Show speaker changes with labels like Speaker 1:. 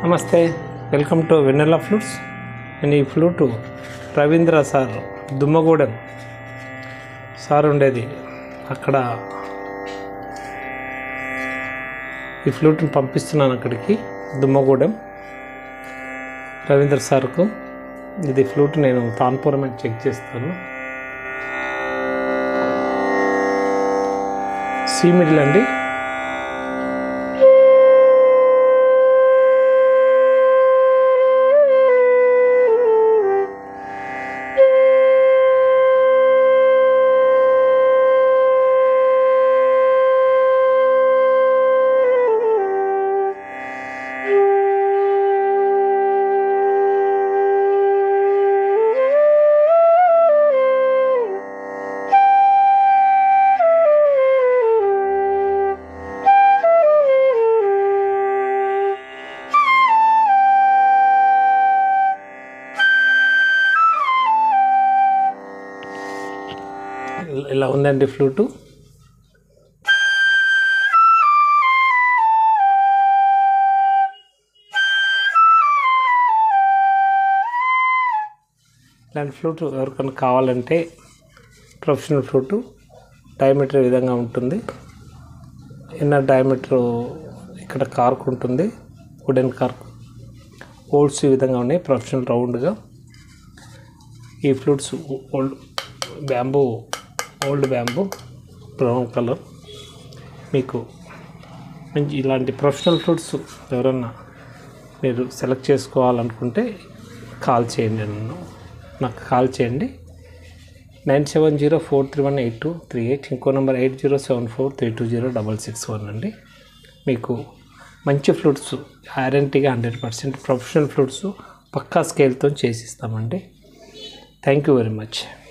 Speaker 1: నమస్తే welcome to vanilla flutes నేను ఈ flute Ravindra sir Dummugudem sir ఉండేది అక్కడ ఈ ఫ్లూట్ని పంపిస్తున్నాను అక్కడికి దుమ్మగూడెం రవీంద్ర సార్కు ఇది ఫ్లూట్ నేను తాన్పురం అని చెక్ చేస్తాను సి మిడిల్ అండి ఇలా ఉందండి ఫ్లూటు ఇలాంటి ఫ్లూట్ ఎవరికైనా కావాలంటే ప్రొఫెషనల్ ఫ్లూటు డయామీటర్ ఈ విధంగా ఉంటుంది ఇన్నర్ డయామీటర్ ఇక్కడ కార్క్ ఉంటుంది వుడెన్ కార్క్ హోల్స్ ఈ విధంగా ఉన్నాయి ప్రొఫెషనల్ రౌండ్గా ఈ flutes old bamboo old bamboo brown colour మీకు మంచి ఇలాంటి ప్రొఫెషనల్ ఫ్రూట్స్ ఎవరన్నా మీరు సెలెక్ట్ చేసుకోవాలనుకుంటే కాల్ చేయండి నన్ను నాకు కాల్ చేయండి nine seven zero four three one eight two three eight ఇంకో number eight zero seven four three two zero double six one అండి మీకు మంచి ఫ్రూట్స్ గ్యారంటీగా హండ్రెడ్ పర్సెంట్ ప్రొఫెషనల్ ఫ్రూట్స్ పక్కా స్కేల్తో చేసిస్తామండి థ్యాంక్ యూ వెరీ మచ్